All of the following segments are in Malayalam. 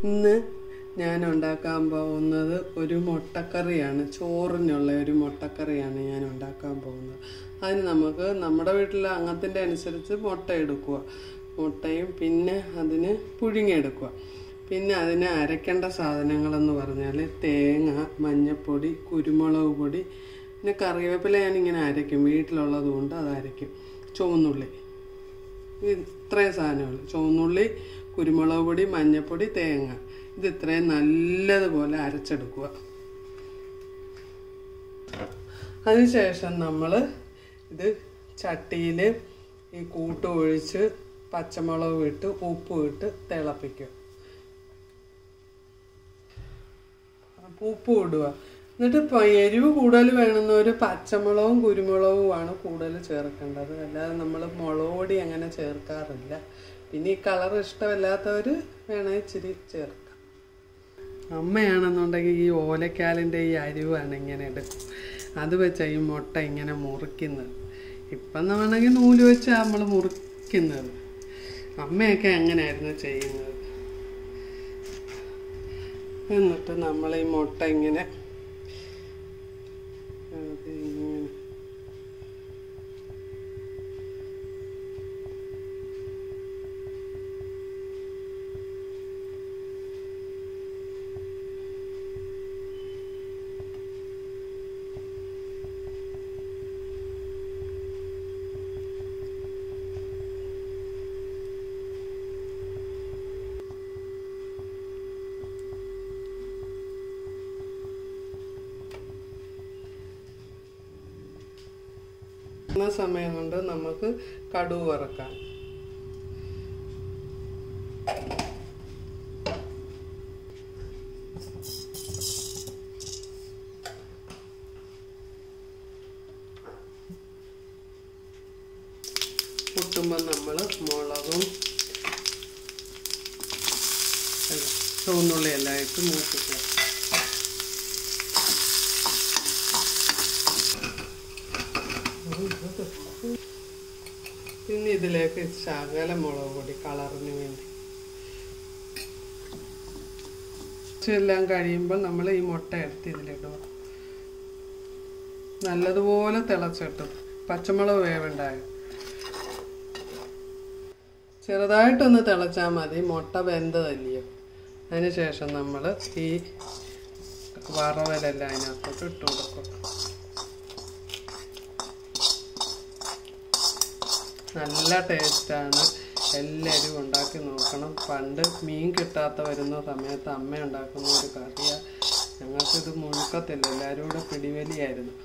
ഇന്ന് ഞാൻ ഉണ്ടാക്കാൻ പോകുന്നത് ഒരു മുട്ടക്കറിയാണ് ചോറിനുള്ള ഒരു മുട്ടക്കറിയാണ് ഞാൻ ഉണ്ടാക്കാൻ പോകുന്നത് അതിന് നമുക്ക് നമ്മുടെ വീട്ടിലെ അംഗത്തിൻ്റെ അനുസരിച്ച് മുട്ട എടുക്കുക മുട്ടയും പിന്നെ അതിന് പുഴുങ്ങിയെടുക്കുക പിന്നെ അതിന് അരക്കേണ്ട സാധനങ്ങളെന്ന് പറഞ്ഞാൽ തേങ്ങ മഞ്ഞൾപ്പൊടി കുരുമുളക് പൊടി പിന്നെ കറിവേപ്പില ഞാനിങ്ങനെ അരയ്ക്കും വീട്ടിലുള്ളത് കൊണ്ട് അത് അരയ്ക്കും ചുവന്നുള്ളി ഇത്രയും സാധനങ്ങൾ ചുവന്നുള്ളി കുരുമുളക് പൊടി മഞ്ഞൾപ്പൊടി തേങ്ങ ഇത് ഇത്രയും നല്ലതുപോലെ അരച്ചെടുക്കുക അതിനുശേഷം നമ്മൾ ഇത് ചട്ടിയിൽ ഈ കൂട്ട് ഒഴിച്ച് പച്ചമുളക് ഇട്ട് ഉപ്പ് ഇട്ട് തിളപ്പിക്കുക ഉപ്പ് ഇടുക എന്നിട്ട് ഇപ്പം എരിവ് കൂടുതൽ വേണമെന്നൊരു പച്ചമുളകും കുരുമുളകുമാണ് കൂടുതൽ ചേർക്കേണ്ടത് അല്ലാതെ നമ്മൾ മുളക് പൊടി അങ്ങനെ ചേർക്കാറില്ല പിന്നെ ഈ കളർ ഇഷ്ടമല്ലാത്തവർ വേണമെങ്കിൽ ഇച്ചിരി ചേർക്കാം അമ്മയാണെന്നുണ്ടെങ്കിൽ ഈ ഓലക്കാലിൻ്റെ ഈ അരിവാണ് ഇങ്ങനെ എടുക്കും അത് വെച്ചാൽ ഈ മുട്ട ഇങ്ങനെ മുറിക്കുന്നത് ഇപ്പം വേണമെങ്കിൽ നൂല് വെച്ചാൽ നമ്മൾ മുറിക്കുന്നത് അമ്മയൊക്കെ അങ്ങനെയായിരുന്നു ചെയ്യുന്നത് എന്നിട്ട് നമ്മൾ ഈ മുട്ട ഇങ്ങനെ അത് ഇങ്ങനെ എന്ന സമയം കൊണ്ട് നമുക്ക് കടുവ് വറക്കാം പൊട്ടുമ്പോൾ നമ്മൾ മുളകും എല്ലാം ചുവന്നുള്ളി എല്ലാം ഇട്ട് മൂപ്പിക്കാം പിന്നെ ഇതിലേക്ക് ശകല മുളക് പൊടി കളറിന് വേണ്ടി എല്ലാം കഴിയുമ്പോൾ നമ്മൾ ഈ മുട്ട എടുത്ത് ഇതിലിടുക നല്ലതുപോലെ തിളച്ചിട്ടും പച്ചമുളക് വേവുണ്ടായ ചെറുതായിട്ടൊന്ന് തിളച്ചാൽ മതി മുട്ട വെന്തതല്ലയോ അതിനുശേഷം നമ്മൾ ഈ വറവലെല്ലാം അതിനകത്തോട്ട് ഇട്ട് കൊടുക്കും നല്ല ടേസ്റ്റാണ് എല്ലാവരും ഉണ്ടാക്കി നോക്കണം പണ്ട് മീൻ കിട്ടാത്ത വരുന്ന സമയത്ത് അമ്മ ഉണ്ടാക്കുന്ന ഒരു കറിയാണ് ഞങ്ങൾക്കിത് മുഴുക്കത്തില്ല എല്ലാവരും കൂടെ പിടിവലിയായിരുന്നു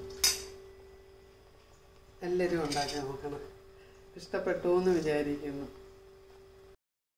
എല്ലാവരും ഉണ്ടാക്കി നോക്കണം ഇഷ്ടപ്പെട്ടു എന്ന് വിചാരിക്കുന്നു